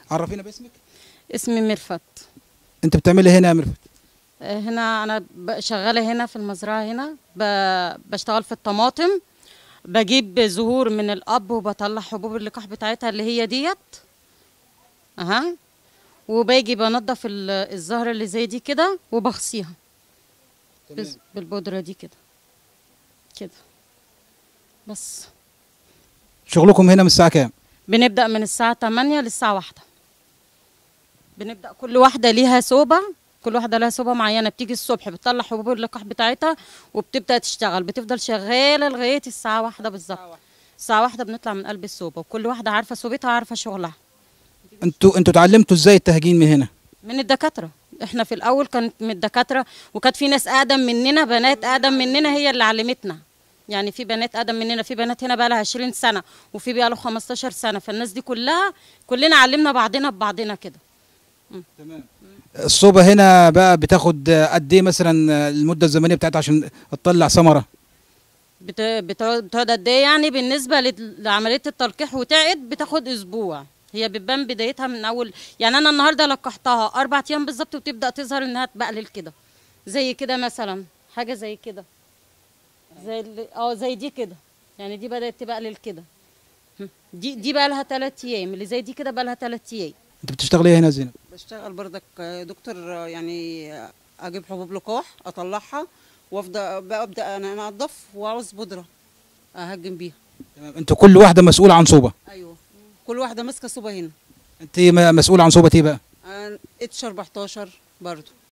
عرفينا باسمك اسمي ميرفت انت بتعملي هنا يا ميرفت آه، هنا انا ب- شغاله هنا في المزرعه هنا ب- بشتغل في الطماطم بجيب زهور من الاب وبطلع حبوب اللقاح بتاعتها اللي هي ديت اها وباجي بنضف ال- الزهره اللي زي دي كده وبغسيها بس- بالبودره دي كده كده بس شغلكم هنا من الساعه كام بنبدأ من الساعة 8 للساعة واحدة بنبدأ كل واحدة ليها سوبة كل واحدة لها سوبة معينة بتيجي الصبح بتطلع حبوب اللقاح بتاعتها وبتبدأ تشتغل بتفضل شغالة لغاية الساعة واحدة بالظبط الساعة واحدة بنطلع من قلب السوبة وكل واحدة عارفة سوبتها عارفة شغلها انتوا انتوا اتعلمتوا ازاي التهجين من هنا من الدكاترة احنا في الأول كانت من الدكاترة وكانت في ناس أقدم مننا بنات أقدم مننا هي اللي علمتنا يعني في بنات أقدم مننا في بنات هنا بقى لها 20 سنة وفي بقى له 15 سنة فالناس دي كلها كلنا علمنا بعضنا ببعضنا كده الصوبة هنا بقى بتاخد قد ايه مثلا المدة الزمنية بتاعتها عشان تطلع ثمرة بت- بتقعد بتقعد قد ايه يعني بالنسبه لل- لعمليه التلقيح وتعد بتاخد اسبوع هي بتبان بدايتها من اول يعني انا النهارده لقحتها اربع ايام بالظبط وتبدا تظهر انها تبقلل كده زي كده مثلا حاجه زي كده زي ال- اه زي دي كده يعني دي بدات تبقلل كده هم. دي دي بقى لها 3 ايام اللي زي دي كده بقى لها 3 ايام انت بتشتغلي ايه هنا يا زينب بشتغل بردك دكتور يعني اجيب حبوب لقاح اطلعها وافضل بقى ابدا انا انضف واعوز بودره اهجم بيها تمام انتوا كل واحدة مسؤولة عن صوبة ايوه كل واحده ماسكه صوبه هنا انت م- مسؤولة عن صوبة ايه بقى اتش 14 برضو